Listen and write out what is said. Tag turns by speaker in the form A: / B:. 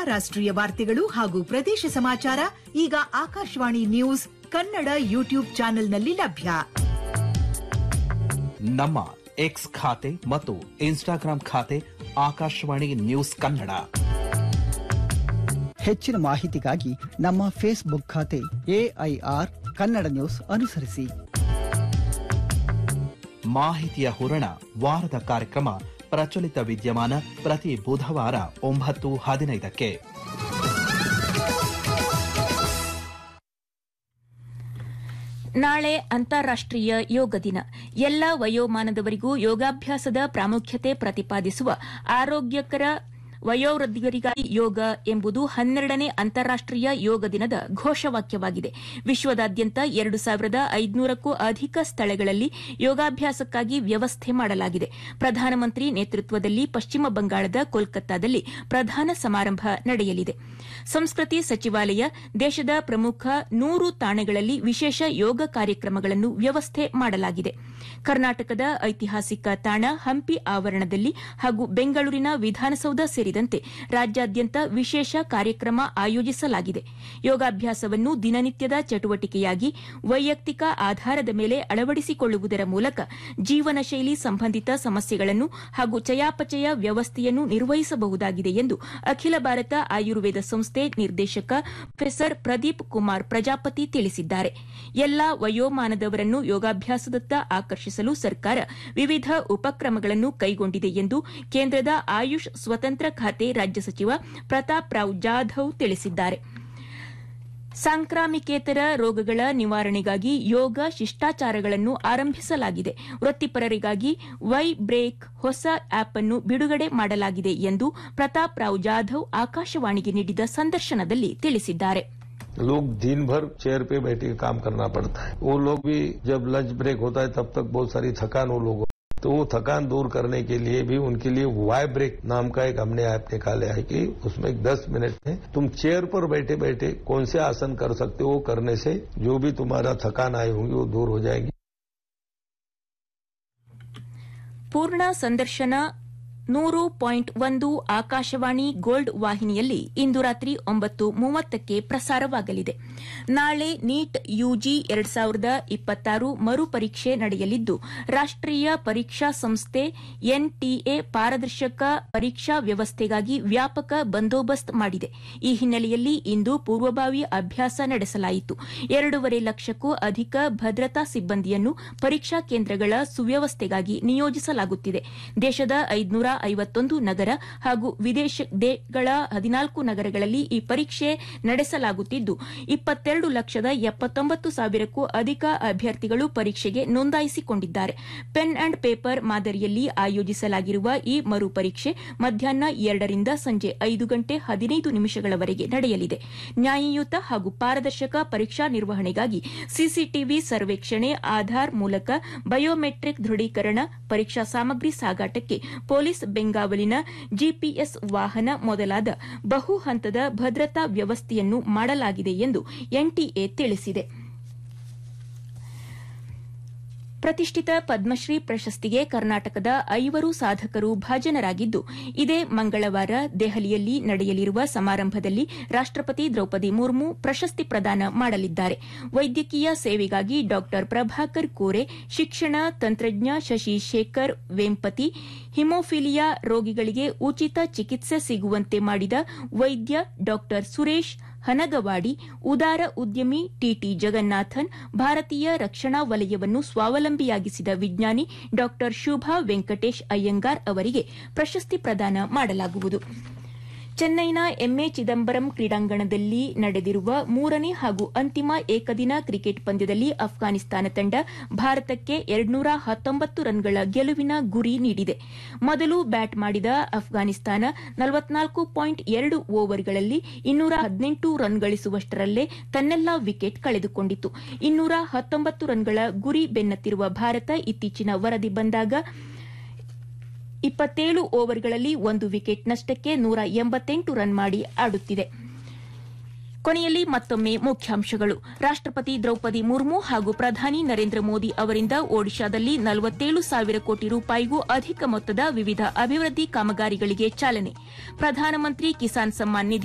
A: ರಾಷ್ಟ್ರೀಯ ವಾರ್ತೆಗಳು ಹಾಗೂ ಪ್ರದೇಶ ಸಮಾಚಾರ ಈಗ ಆಕಾಶವಾಣಿ ನ್ಯೂಸ್ ಕನ್ನಡ ಯೂಟ್ಯೂಬ್ ಚಾನೆಲ್ನಲ್ಲಿ ಲಭ್ಯ
B: ನಮ್ಮ ಎಕ್ಸ್ ಖಾತೆ ಮತ್ತು ಇನ್ಸ್ಟಾಗ್ರಾಂ ಖಾತೆ ಆಕಾಶವಾಣಿ ನ್ಯೂಸ್ ಕನ್ನಡ
C: ಹೆಚ್ಚಿನ ಮಾಹಿತಿಗಾಗಿ ನಮ್ಮ ಫೇಸ್ಬುಕ್ ಖಾತೆ ಎಐಆರ್ ಕನ್ನಡ ನ್ಯೂಸ್ ಅನುಸರಿಸಿ
B: ಮಾಹಿತಿಯ ಹೂರಣ ವಾರದ ಕಾರ್ಯಕ್ರಮ ಪ್ರಚಲಿತ ವಿದ್ಯಮಾನ ಪ್ರತಿ ಬುಧವಾರ ಒಂಬತ್ತು ಹದಿನೈದಕ್ಕೆ
D: ನಾಳೆ ಅಂತಾರಾಷ್ಟ್ರೀಯ ಯೋಗ ದಿನ ಎಲ್ಲ ವಯೋಮಾನದವರಿಗೂ ಯೋಗಾಭ್ಯಾಸದ ಪ್ರಾಮುಖ್ಯತೆ ಪ್ರತಿಪಾದಿಸುವ ಆರೋಗ್ಯಕರ ವಯೋವೃದ್ಧರಿಗಾಗಿ ಯೋಗ ಎಂಬುದು ಹನ್ನೆರಡನೇ ಅಂತಾರಾಷ್ಟ್ರೀಯ ಯೋಗ ದಿನದ ಘೋಷವಾಕ್ಯವಾಗಿದೆ ವಿಶ್ವದಾದ್ಯಂತ ಎರಡು ಸಾವಿರದ ಐದುನೂರಕ್ಕೂ ಅಧಿಕ ಸ್ಥಳಗಳಲ್ಲಿ ಯೋಗಾಭ್ಯಾಸಕ್ಕಾಗಿ ವ್ಯವಸ್ಥೆ ಮಾಡಲಾಗಿದೆ ಪ್ರಧಾನಮಂತ್ರಿ ನೇತೃತ್ವದಲ್ಲಿ ಪಶ್ಚಿಮ ಬಂಗಾಳದ ಕೋಲ್ಕತ್ತಾದಲ್ಲಿ ಪ್ರಧಾನ ಸಮಾರಂಭ ನಡೆಯಲಿದೆ ಸಂಸ್ಕೃತಿ ಸಚಿವಾಲಯ ದೇಶದ ಪ್ರಮುಖ ನೂರು ತಾಣಗಳಲ್ಲಿ ವಿಶೇಷ ಯೋಗ ಕಾರ್ಯಕ್ರಮಗಳನ್ನು ವ್ಯವಸ್ಥೆ ಮಾಡಲಾಗಿದೆ ಕರ್ನಾಟಕದ ಐತಿಹಾಸಿಕ ತಾಣ ಹಂಪಿ ಆವರಣದಲ್ಲಿ ಹಾಗೂ ಬೆಂಗಳೂರಿನ ವಿಧಾನಸೌಧ ಸೇರಿದಂತೆ ರಾಜ್ಯಾದ್ಯಂತ ವಿಶೇಷ ಕಾರ್ಯಕ್ರಮ ಆಯೋಜಿಸಲಾಗಿದೆ ಯೋಗಾಭ್ಯಾಸವನ್ನು ದಿನನಿತ್ಯದ ಚಟುವಟಿಕೆಯಾಗಿ ವೈಯಕ್ತಿಕ ಆಧಾರದ ಮೇಲೆ ಅಳವಡಿಸಿಕೊಳ್ಳುವುದರ ಮೂಲಕ ಜೀವನ ಶೈಲಿ ಸಂಬಂಧಿತ ಸಮಸ್ಯೆಗಳನ್ನು ಹಾಗೂ ಚಯಾಪಚಯ ವ್ಯವಸ್ಥೆಯನ್ನು ನಿರ್ವಹಿಸಬಹುದಾಗಿದೆ ಎಂದು ಅಖಿಲ ಭಾರತ ಆಯುರ್ವೇದ ಸಂಸ್ಥೆ ನಿರ್ದೇಶಕ ಪ್ರೊಫೆಸರ್ ಪ್ರದೀಪ್ ಕುಮಾರ್ ಪ್ರಜಾಪತಿ ತಿಳಿಸಿದ್ದಾರೆ ಎಲ್ಲಾ ವಯೋಮಾನದವರನ್ನು ಯೋಗಾಭ್ಯಾಸದತ್ತ ಆಕರ್ಷಿಸಲು ಸರ್ಕಾರ ವಿವಿಧ ಉಪಕ್ರಮಗಳನ್ನು ಕೈಗೊಂಡಿದೆ ಎಂದು ಕೇಂದ್ರದ ಆಯುಷ್ ಸ್ವತಂತ್ರ ಖಾತೆ ರಾಜ್ಯ ಸಚಿವ ಪ್ರತಾಪ್ ರಾವ್ ಜಾಧವ್ ತಿಳಿಸಿದ್ದಾರೆ ಸಾಂಕ್ರಾಮಿಕೇತರ ರೋಗಗಳ ನಿವಾರಣೆಗಾಗಿ ಯೋಗ ಶಿಷ್ಟಾಚಾರಗಳನ್ನು ಆರಂಭಿಸಲಾಗಿದೆ ವೃತ್ತಿಪರರಿಗಾಗಿ ವೈ ಬ್ರೇಕ್ ಹೊಸ ಆಪ್ ಅನ್ನು ಬಿಡುಗಡೆ ಮಾಡಲಾಗಿದೆ ಎಂದು ಪ್ರತಾಪ್ ರಾವ್ ಜಾಧವ್ ಆಕಾಶವಾಣಿಗೆ ನೀಡಿದ ಸಂದರ್ಶನದಲ್ಲಿ ತಿಳಿಸಿದ್ದಾರೆ
E: लोग दिन भर चेयर पे बैठे के काम करना पड़ता है वो लोग भी जब लंच ब्रेक होता है तब तक बहुत सारी थकान वो लोग तो वो थकान दूर करने के लिए भी उनके लिए वाई ब्रेक नाम का एक हमने ऐप निकाला है कि उसमें दस मिनट में तुम चेयर पर बैठे बैठे कौन से आसन कर सकते हो वो करने से जो भी तुम्हारा थकान आई होंगी वो दूर हो जाएगी
D: ಪೂರ್ಣ ಸಂದರ್ಶನ ನೂರು ಪಾಯಿಂಟ್ ಒಂದು ಆಕಾಶವಾಣಿ ಗೋಲ್ಡ್ ವಾಹಿನಿಯಲ್ಲಿ ಇಂದು ರಾತ್ರಿ ಒಂಬತ್ತು ಮೂವತ್ತಕ್ಕೆ ಪ್ರಸಾರವಾಗಲಿದೆ ನಾಳೆ ನೀಟ್ ಯುಜಿ ಎರಡ್ ಸಾವಿರದ ಇಪ್ಪತ್ತಾರು ಮರುಪರೀಕ್ಷೆ ನಡೆಯಲಿದ್ದು ರಾಷ್ಟೀಯ ಪರೀಕ್ಷಾ ಸಂಸ್ಥೆ ಎನ್ಟಿಎ ಪಾರದರ್ಶಕ ಪರೀಕ್ಷಾ ವ್ಯವಸ್ಥೆಗಾಗಿ ವ್ಯಾಪಕ ಬಂದೋಬಸ್ತ್ ಮಾಡಿದೆ ಈ ಹಿನ್ನೆಲೆಯಲ್ಲಿ ಇಂದು ಪೂರ್ವಭಾವಿ ಅಭ್ಯಾಸ ನಡೆಸಲಾಯಿತು ಎರಡೂವರೆ ಲಕ್ಷಕ್ಕೂ ಅಧಿಕ ಭದ್ರತಾ ಸಿಬ್ಬಂದಿಯನ್ನು ಪರೀಕ್ಷಾ ಕೇಂದ್ರಗಳ ಸುವ್ಯವಸ್ಥೆಗಾಗಿ ನಿಯೋಜಿಸಲಾಗುತ್ತಿದೆ ದೇಶದ ಐದುನೂರ ಐವತ್ತೊಂದು ನಗರ ಹಾಗೂ ವಿದೇಶಗಳ ಹದಿನಾಲ್ಕು ನಗರಗಳಲ್ಲಿ ಈ ಪರೀಕ್ಷೆ ನಡೆಸಲಾಗುತ್ತಿದ್ದು ಇಪ್ಪತ್ತೆರಡು ಲಕ್ಷದ ಎಪ್ಪತ್ತೊಂಬತ್ತು ಸಾವಿರಕ್ಕೂ ಅಧಿಕ ಅಭ್ಯರ್ಥಿಗಳು ಪರೀಕ್ಷೆಗೆ ನೋಂದಾಯಿಸಿಕೊಂಡಿದ್ದಾರೆ ಪೆನ್ ಅಂಡ್ ಪೇಪರ್ ಮಾದರಿಯಲ್ಲಿ ಆಯೋಜಿಸಲಾಗಿರುವ ಈ ಮರುಪರೀಕ್ಷೆ ಮಧ್ಯಾಹ್ನ ಎರಡರಿಂದ ಸಂಜೆ ಐದು ಗಂಟೆ ಹದಿನೈದು ನಿಮಿಷಗಳವರೆಗೆ ನಡೆಯಲಿದೆ ನ್ಯಾಯಯುತ ಹಾಗೂ ಪಾರದರ್ಶಕ ಪರೀಕ್ಷಾ ನಿರ್ವಹಣೆಗಾಗಿ ಸಿಸಿಟಿವಿ ಸರ್ವೇಕ್ಷಣೆ ಆಧಾರ್ ಮೂಲಕ ಬಯೋಮೆಟ್ರಿಕ್ ದೃಢೀಕರಣ ಪರೀಕ್ಷಾ ಸಾಮಗ್ರಿ ಸಾಗಾಟಕ್ಕೆ ಪೊಲೀಸ್ ಬೆಂಗಾವಲಿನ ಜಿಪಿಎಸ್ ವಾಹನ ಮೊದಲಾದ ಬಹು ಹಂತದ ಭದ್ರತಾ ವ್ಯವಸ್ಥೆಯನ್ನು ಮಾಡಲಾಗಿದೆ ಎಂದು ಎನ್ಟಿಎ ತಿಳಿಸಿದೆ ಪ್ರತಿಷ್ಠಿತ ಪದ್ಮಶ್ರೀ ಪ್ರಶಸ್ತಿಗೆ ಕರ್ನಾಟಕದ ಐವರು ಸಾಧಕರು ಭಾಜನರಾಗಿದ್ದು ಇದೇ ಮಂಗಳವಾರ ದೆಹಲಿಯಲ್ಲಿ ನಡೆಯಲಿರುವ ಸಮಾರಂಭದಲ್ಲಿ ರಾಷ್ಟಪತಿ ದ್ರೌಪದಿ ಮುರ್ಮು ಪ್ರಶಸ್ತಿ ಪ್ರದಾನ ಮಾಡಲಿದ್ದಾರೆ ವೈದ್ಯಕೀಯ ಸೇವೆಗಾಗಿ ಡಾ ಪ್ರಭಾಕರ್ ಕೋರೆ ಶಿಕ್ಷಣ ತಂತ್ರಜ್ಞ ಶಶಿ ಶೇಖರ್ ವೇಂಪತಿ ಹಿಮೋಫಿಲಿಯಾ ರೋಗಿಗಳಿಗೆ ಉಚಿತ ಚಿಕಿತ್ಸೆ ಸಿಗುವಂತೆ ಮಾಡಿದ ವೈದ್ಯ ಡಾ ಸುರೇಶ್ ಹನಗವಾಡಿ ಉದಾರ ಉದ್ಯಮಿ ಟಿಟಿ ಜಗನ್ನಾಥನ್ ಭಾರತೀಯ ರಕ್ಷಣಾ ವಲಯವನ್ನು ಸ್ವಾವಲಂಬಿಯಾಗಿಸಿದ ವಿಜ್ಞಾನಿ ಡಾ ಶುಭಾ ವೆಂಕಟೇಶ್ ಅಯ್ಯಂಗಾರ್ ಅವರಿಗೆ ಪ್ರಶಸ್ತಿ ಪ್ರದಾನ ಮಾಡಲಾಗುವುದು ಚೆನ್ನೈನ ಎಂಎ ಚಿದಂಬರಂ ಕ್ರೀಡಾಂಗಣದಲ್ಲಿ ನಡೆದಿರುವ ಮೂರನೇ ಹಾಗೂ ಅಂತಿಮ ಏಕದಿನ ಕ್ರಿಕೆಟ್ ಪಂದ್ಯದಲ್ಲಿ ಅಫ್ಘಾನಿಸ್ತಾನ ತಂಡ ಭಾರತಕ್ಕೆ ಎರಡ್ನೂರ ಹತ್ತೊಂಬತ್ತು ರನ್ಗಳ ಗೆಲುವಿನ ಗುರಿ ನೀಡಿದೆ ಮೊದಲು ಬ್ಯಾಟ್ ಮಾಡಿದ ಅಫ್ಘಾನಿಸ್ತಾನ ನಲವತ್ನಾಲ್ಕು ಪಾಯಿಂಟ್ ಎರಡು ಓವರ್ಗಳಲ್ಲಿ ಇನ್ನೂರ ಹದಿನೆಂಟು ರನ್ ಗಳಿಸುವಷ್ಟರಲ್ಲೇ ತನ್ನೆಲ್ಲಾ ವಿಕೆಟ್ ಕಳೆದುಕೊಂಡಿತು ಇನ್ನೂರ ಹತ್ತೊಂಬತ್ತು ರನ್ಗಳ ಗುರಿ ಬೆನ್ನತ್ತಿರುವ ಭಾರತ ಇತ್ತೀಚಿನ ವರದಿ ಬಂದಾಗ ಇಪ್ಪತ್ತೇಳು ಓವರ್ಗಳಲ್ಲಿ ಒಂದು ವಿಕೆಟ್ ನಷ್ಟಕ್ಕೆ ನೂರ ಎಂಬತ್ತೆಂಟು ರನ್ ಮಾಡಿ ಆಡುತ್ತಿದೆ ಕೊನೆಯಲ್ಲಿ ಮತ್ತೊಮ್ಮೆ ಮುಖ್ಯಾಂಶಗಳು ರಾಷ್ಟಪತಿ ದ್ರೌಪದಿ ಮುರ್ಮು ಹಾಗೂ ಪ್ರಧಾನಿ ನರೇಂದ್ರ ಮೋದಿ ಅವರಿಂದ ಒಡಿಶಾದಲ್ಲಿ ನಲವತ್ತೇಳು ಸಾವಿರ ಕೋಟಿ ರೂಪಾಯಿಗೂ ಅಧಿಕ ಮೊತ್ತದ ವಿವಿಧ ಅಭಿವೃದ್ಧಿ ಕಾಮಗಾರಿಗಳಿಗೆ ಚಾಲನೆ ಪ್ರಧಾನಮಂತ್ರಿ ಕಿಸಾನ್ ಸಮ್ಮಾನ್ ನಿಧಿ